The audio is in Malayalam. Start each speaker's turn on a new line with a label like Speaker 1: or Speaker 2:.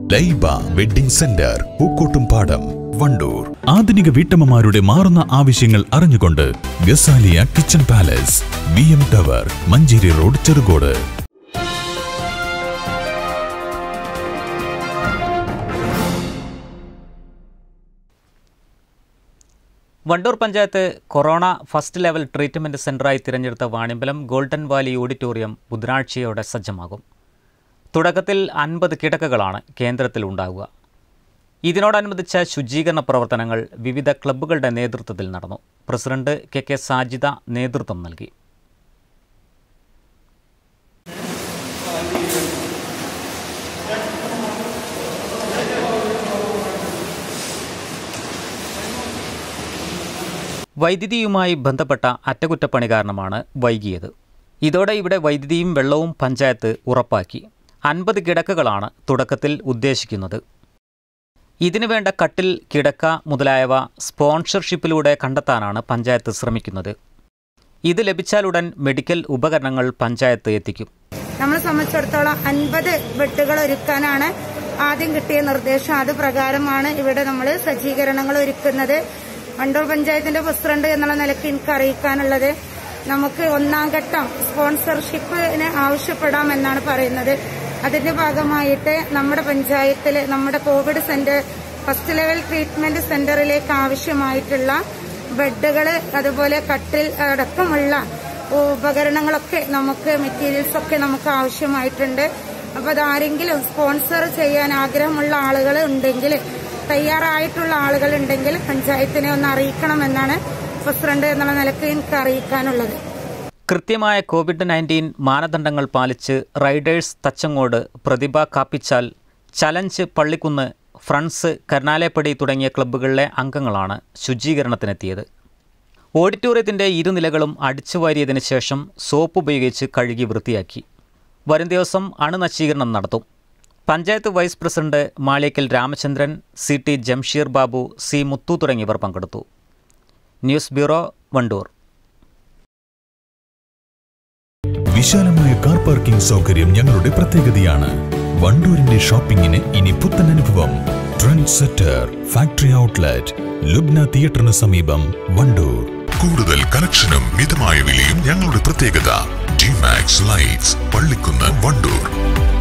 Speaker 1: ലൈബ വെഡിംഗ് സെന്റർ പൂക്കോട്ടുംപാടം വണ്ടൂർ
Speaker 2: ആധുനിക വീട്ടമ്മമാരുടെ മാറുന്ന ആവശ്യങ്ങൾ അറിഞ്ഞുകൊണ്ട് Gazaliya kitchen palace V M tower Manjeri road Cherukode
Speaker 3: Wandoor panchayat corona first level treatment സെൻ്ററായി തിരഞ്ഞെടുത്ത വാണിമ്പലം ഗോൾഡൻ വാലി ഓഡിറ്റോറിയം ബുധനാഴ്ചയോടെ സജ്ജമാകും തുടക്കത്തിൽ അൻപത് കിടക്കകളാണ് കേന്ദ്രത്തിൽ ഉണ്ടാവുക ഇതിനോടനുബന്ധിച്ച ശുചീകരണ പ്രവർത്തനങ്ങൾ വിവിധ ക്ലബ്ബുകളുടെ നേതൃത്വത്തിൽ നടന്നു പ്രസിഡന്റ് കെ കെ സാജിദ നേതൃത്വം നൽകി വൈദ്യുതിയുമായി ബന്ധപ്പെട്ട അറ്റകുറ്റപ്പണി കാരണമാണ് വൈകിയത് ഇതോടെ ഇവിടെ വൈദ്യുതിയും വെള്ളവും പഞ്ചായത്ത് ഉറപ്പാക്കി അൻപത് കിടക്കകളാണ് തുടക്കത്തിൽ ഉദ്ദേശിക്കുന്നത് ഇതിനു വേണ്ട കട്ടിൽ കിടക്ക മുതലായവ സ്പോൺസർഷിപ്പിലൂടെ കണ്ടെത്താനാണ് പഞ്ചായത്ത് ശ്രമിക്കുന്നത് ഇത് ലഭിച്ചാലുടൻ മെഡിക്കൽ ഉപകരണങ്ങൾ പഞ്ചായത്ത് എത്തിക്കും
Speaker 4: നമ്മളെ സംബന്ധിച്ചിടത്തോളം അൻപത് ബെഡുകൾ ഒരുക്കാനാണ് ആദ്യം കിട്ടിയ നിർദ്ദേശം അത് പ്രകാരമാണ് ഇവിടെ നമ്മൾ സജ്ജീകരണങ്ങൾ ഒരുക്കുന്നത് വണ്ടൂർ പഞ്ചായത്തിന്റെ പ്രസിഡന്റ് എന്നുള്ള നിലയ്ക്ക് എനിക്ക് അറിയിക്കാനുള്ളത് നമുക്ക് ഒന്നാം ഘട്ടം സ്പോൺസർഷിപ്പിന് ആവശ്യപ്പെടാമെന്നാണ് പറയുന്നത് അതിന്റെ ഭാഗമായിട്ട് നമ്മുടെ പഞ്ചായത്തിൽ നമ്മുടെ covid centre first level treatment സെന്ററിലേക്ക് ആവശ്യമായിട്ടുള്ള ബെഡുകൾ അതുപോലെ കട്ടിൽ അടക്കമുള്ള ഉപകരണങ്ങളൊക്കെ നമുക്ക് മെറ്റീരിയൽസ് ഒക്കെ നമുക്ക് ആവശ്യമായിട്ടുണ്ട് അപ്പൊ അതാരെങ്കിലും സ്പോൺസർ ചെയ്യാൻ ആഗ്രഹമുള്ള ആളുകൾ ഉണ്ടെങ്കിൽ തയ്യാറായിട്ടുള്ള ആളുകൾ ഉണ്ടെങ്കിൽ പഞ്ചായത്തിനെ ഒന്ന് അറിയിക്കണമെന്നാണ് പ്രസിഡന്റ് എന്നുള്ള നിലയ്ക്ക് എനിക്ക് അറിയിക്കാനുള്ളത്
Speaker 3: കൃത്യമായ കോവിഡ് നയൻറ്റീൻ മാനദണ്ഡങ്ങൾ പാലിച്ച് riders Thachangode Prathibha Kappichal challenge Pallikkunnu friends Karunalayappadi തുടങ്ങിയ ക്ലബ്ബുകളിലെ അംഗങ്ങളാണ് ശുചീകരണത്തിനെത്തിയത് ഓഡിറ്റോറിയത്തിൻ്റെ ഇരുനിലകളും അടിച്ചുവാരിയതിനു ശേഷം സോപ്പ് ഉപയോഗിച്ച് കഴുകി വൃത്തിയാക്കി വരും ദിവസം അണുനശീകരണം നടത്തും panchayat vice president Maliyakkal Ramachandran C T Jamsheer Babu C Muthu തുടങ്ങിയവർ പങ്കെടുത്തു ന്യൂസ് ബ്യൂറോ വണ്ടൂർ
Speaker 2: വിശാലമായ കാർ പാർക്കിംഗ് സൗകര്യം ഞങ്ങളുടെ പ്രത്യേകതയാണ് വണ്ടൂരിന്റെ ഷോപ്പിംഗിന് ഇനി പുത്തൻ അനുഭവം trendsetter factory outlet Lubna തിയേറ്ററിന് സമീപം വണ്ടൂർ
Speaker 1: കൂടുതൽ കലക്ഷനും മിതമായ വിലയും ഞങ്ങളുടെ പ്രത്യേകത ജിമാക്സ് ലൈറ്റ്സ് പള്ളിക്കുന്ന് വണ്ടൂർ